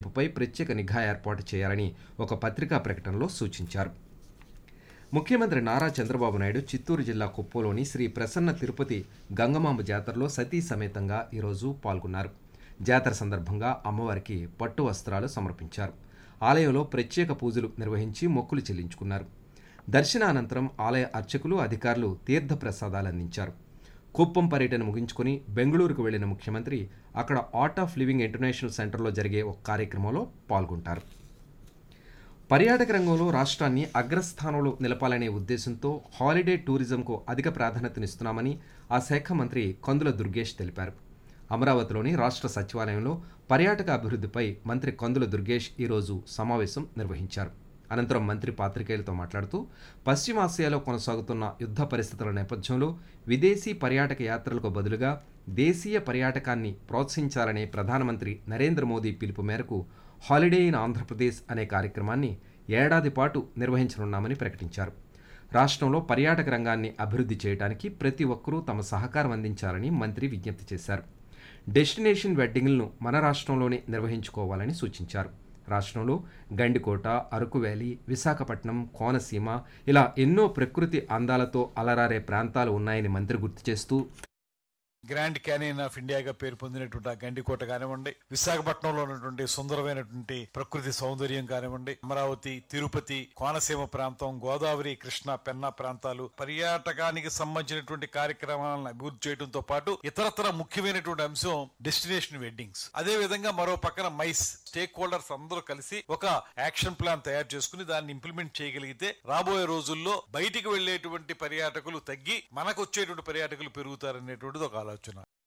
గుంపుపై ప్రత్యేక నిఘా ఏర్పాటు చేయాలని ఒక పత్రికా ప్రకటనలో సూచించారు ముఖ్యమంత్రి నారా చంద్రబాబు నాయుడు చిత్తూరు జిల్లా కుప్పంలోని శ్రీ ప్రసన్న తిరుపతి గంగమాంబ జాతరలో సతీ సమేతంగా ఈరోజు పాల్గొన్నారు జాతర సందర్భంగా అమ్మవారికి పట్టు వస్త్రాలు సమర్పించారు ఆలయంలో ప్రత్యేక పూజలు నిర్వహించి మొక్కులు చెల్లించుకున్నారు దర్శనానంతరం ఆలయ అర్చకులు అధికారులు తీర్థ ప్రసాదాలు అందించారు కుప్పం పర్యటన ముగించుకుని బెంగళూరుకు వెళ్లిన ముఖ్యమంత్రి అక్కడ ఆర్ట్ ఆఫ్ లివింగ్ ఇంటర్నేషనల్ సెంటర్లో జరిగే ఒక కార్యక్రమంలో పాల్గొంటారు పర్యాటక రంగంలో రాష్ట్రాన్ని అగ్రస్థానంలో నిలపాలనే ఉద్దేశంతో హాలిడే టూరిజంకు అధిక ప్రాధాన్యతనిస్తున్నామని ఆ శాఖ మంత్రి కందుల దుర్గేష్ తెలిపారు అమరావతిలోని రాష్ట్ర సచివాలయంలో పర్యాటక అభివృద్ధిపై మంత్రి కందుల దుర్గేష్ ఈరోజు సమావేశం నిర్వహించారు అనంతరం మంత్రి పాత్రికేయులతో మాట్లాడుతూ పశ్చిమాసియాలో కొనసాగుతున్న యుద్ధ పరిస్థితుల నేపథ్యంలో విదేశీ పర్యాటక యాత్రలకు బదులుగా దేశీయ పర్యాటకాన్ని ప్రోత్సహించాలనే ప్రధానమంత్రి నరేంద్ర మోదీ పిలుపు మేరకు హాలిడే ఇన్ ఆంధ్రప్రదేశ్ అనే కార్యక్రమాన్ని ఏడాది పాటు నిర్వహించనున్నామని ప్రకటించారు రాష్ట్రంలో పర్యాటక రంగాన్ని అభివృద్ధి చేయడానికి ప్రతి ఒక్కరూ తమ సహకారం అందించాలని మంత్రి విజ్ఞప్తి చేశారు డెస్టినేషన్ వెడ్డింగ్లను మన రాష్ట్రంలోనే నిర్వహించుకోవాలని సూచించారు రాష్ట్రంలో గండికోట అరకు వ్యాలీ విశాఖపట్నం కోనసీమ ఇలా ఎన్నో ప్రకృతి అందాలతో అలరారే ప్రాంతాలు ఉన్నాయని మంత్రి గుర్తు చేస్తూ గ్రాండ్ క్యానియన్ ఆఫ్ ఇండియాగా పేరు పొందినటువంటి ఆ గండికోట కానివ్వండి విశాఖపట్నంలో ఉన్నటువంటి సుందరమైనటువంటి ప్రకృతి సౌందర్యం కానివ్వండి అమరావతి తిరుపతి కోనసీమ ప్రాంతం గోదావరి కృష్ణా పెన్నా ప్రాంతాలు పర్యాటకానికి సంబంధించినటువంటి కార్యక్రమాలను అభివృద్ధి చేయడంతో పాటు ఇతరతర ముఖ్యమైనటువంటి అంశం డెస్టినేషన్ వెడ్డింగ్స్ అదే విధంగా మరో పక్కన మైస్ స్టేక్ హోల్డర్స్ అందరూ కలిసి ఒక యాక్షన్ ప్లాన్ తయారు చేసుకుని దాన్ని ఇంప్లిమెంట్ చేయగలిగితే రాబోయే రోజుల్లో బయటికి వెళ్లేటువంటి పర్యాటకులు తగ్గి మనకు వచ్చేటువంటి పర్యాటకులు పెరుగుతారనేటువంటిది ఒక ఆలోచన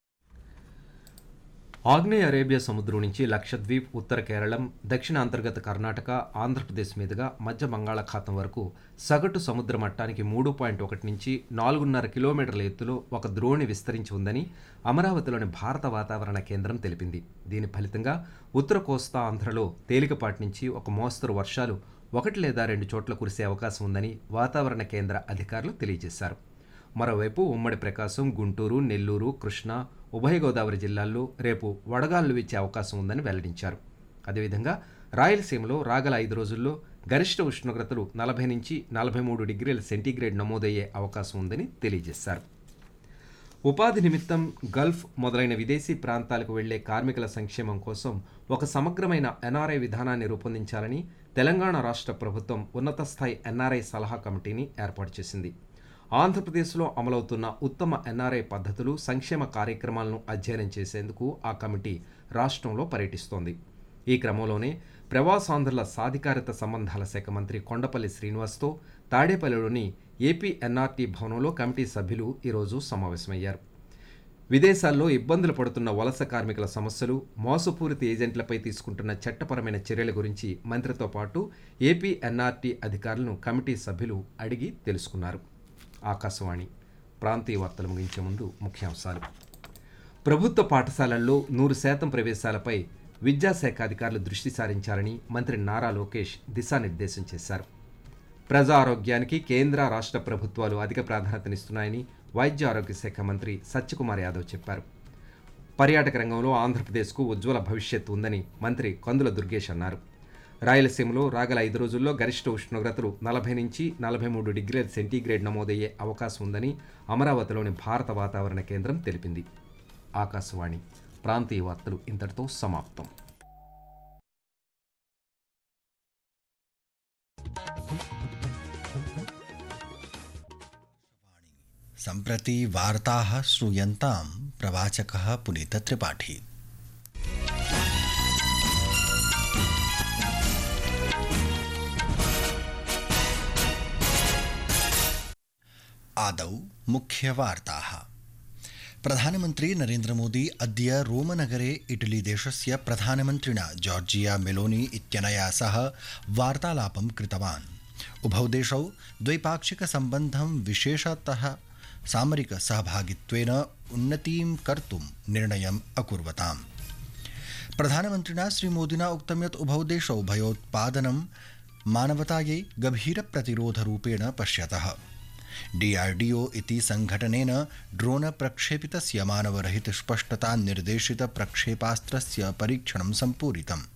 ఆగ్నేయ అరేబియా సముద్రం నుంచి లక్షద్వీప్ ఉత్తర కేరళం దక్షిణ అంతర్గత కర్ణాటక ఆంధ్రప్రదేశ్ మీదుగా మధ్య బంగాళాఖాతం వరకు సగటు సముద్ర మట్టానికి మూడు పాయింట్ ఒకటి నుంచి నాలుగున్నర కిలోమీటర్ల ఎత్తులో ఒక ద్రోణి విస్తరించి ఉందని అమరావతిలోని భారత వాతావరణ కేంద్రం తెలిపింది దీని ఫలితంగా ఉత్తర కోస్తా ఆంధ్రలో తేలికపాటి నుంచి ఒక మోస్తరు వర్షాలు ఒకటి లేదా రెండు చోట్ల కురిసే అవకాశం ఉందని వాతావరణ కేంద్ర అధికారులు తెలియజేశారు మరోవైపు ఉమ్మడి ప్రకాశం గుంటూరు నెల్లూరు కృష్ణా ఉభయ గోదావరి జిల్లాల్లో రేపు వడగాళ్లు వీచే అవకాశం ఉందని వెల్లడించారు అదేవిధంగా రాయలసీమలో రాగల ఐదు రోజుల్లో గరిష్ట ఉష్ణోగ్రతలు నలభై నుంచి నలభై మూడు డిగ్రీల సెంటీగ్రేడ్ నమోదయ్యే అవకాశం ఉందని తెలియజేశారు ఉపాధి నిమిత్తం గల్ఫ్ మొదలైన విదేశీ ప్రాంతాలకు వెళ్లే కార్మికుల సంక్షేమం కోసం ఒక సమగ్రమైన ఎన్ఆర్ఐ విధానాన్ని రూపొందించాలని తెలంగాణ రాష్ట్ర ప్రభుత్వం ఉన్నత స్థాయి ఎన్ఆర్ఐ సలహా కమిటీని ఏర్పాటు చేసింది ఆంధ్రప్రదేశ్లో అమలవుతున్న ఉత్తమ ఎన్ఆర్ఐ పద్ధతులు సంక్షేమ కార్యక్రమాలను అధ్యయనం చేసేందుకు ఆ కమిటీ రాష్ట్రంలో పర్యటిస్తోంది ఈ క్రమంలోనే ప్రవాసాంధ్రుల సాధికారత సంబంధాల శాఖ మంత్రి కొండపల్లి శ్రీనివాస్తో తాడేపల్లిలోని ఏపీ ఎన్ఆర్టీ భవనంలో కమిటీ సభ్యులు ఈరోజు సమావేశమయ్యారు విదేశాల్లో ఇబ్బందులు పడుతున్న వలస కార్మికుల సమస్యలు మోసపూరిత ఏజెంట్లపై తీసుకుంటున్న చట్టపరమైన చర్యల గురించి మంత్రితో పాటు ఏపీ ఎన్ఆర్టీ అధికారులను కమిటీ సభ్యులు అడిగి తెలుసుకున్నారు ఆకాశవాణి ప్రాంతీయ వార్తలు ముగించే ముందు ముఖ్యాంశాలు ప్రభుత్వ పాఠశాలల్లో నూరు శాతం ప్రవేశాలపై విద్యాశాఖ అధికారులు దృష్టి సారించాలని మంత్రి నారా లోకేష్ దిశానిర్దేశం చేశారు ప్రజా ఆరోగ్యానికి కేంద్ర రాష్ట్ర ప్రభుత్వాలు అధిక ప్రాధాన్యతనిస్తున్నాయని వైద్య ఆరోగ్య శాఖ మంత్రి సత్యకుమార్ యాదవ్ చెప్పారు పర్యాటక రంగంలో ఆంధ్రప్రదేశ్కు ఉజ్వల భవిష్యత్తు ఉందని మంత్రి కందుల దుర్గేష్ అన్నారు రాయలసీమలో రాగల ఐదు రోజుల్లో గరిష్ట ఉష్ణోగ్రతలు నలభై నుంచి నలభై మూడు డిగ్రీల సెంటీగ్రేడ్ నమోదయ్యే అవకాశం ఉందని అమరావతిలోని భారత వాతావరణ కేంద్రం తెలిపింది ఆకాశవాణి ప్రాంతీయ వార్తలు ఇంతటితో సమాప్తం सम्प्रति वार्ताः श्रूयन्तां प्रवाचकः पुनीतत्रिपाठी आदौ मुख्यवार्ताः प्रधानमन्त्री नरेन्द्रमोदी अद्य रोमनगरे इटलीदेशस्य प्रधानमन्त्रिणा जॉर्जिया मेलोनी इत्यनया सह वार्तालापं कृतवान् उभौ देशौ द्वैपाक्षिकसम्बन्धं विशेषतः सामरिकसहभागित्वेन उन्नतिं कर्तुं निर्णयम् अकुर्वताम् प्रधानमन्त्रिणा श्रीमोदिना उक्तं यत् उभौ देशौ भयोत्पादनं मानवतायै गभीरप्रतिरोधरूपेण पश्यतः डीआरडीओ इति सङ्घटनेन ड्रोन प्रक्षेपितस्य मानवरहित स्पष्टता निर्देशित प्रक्षेपास्त्रस्य परीक्षणं सम्पूरितम्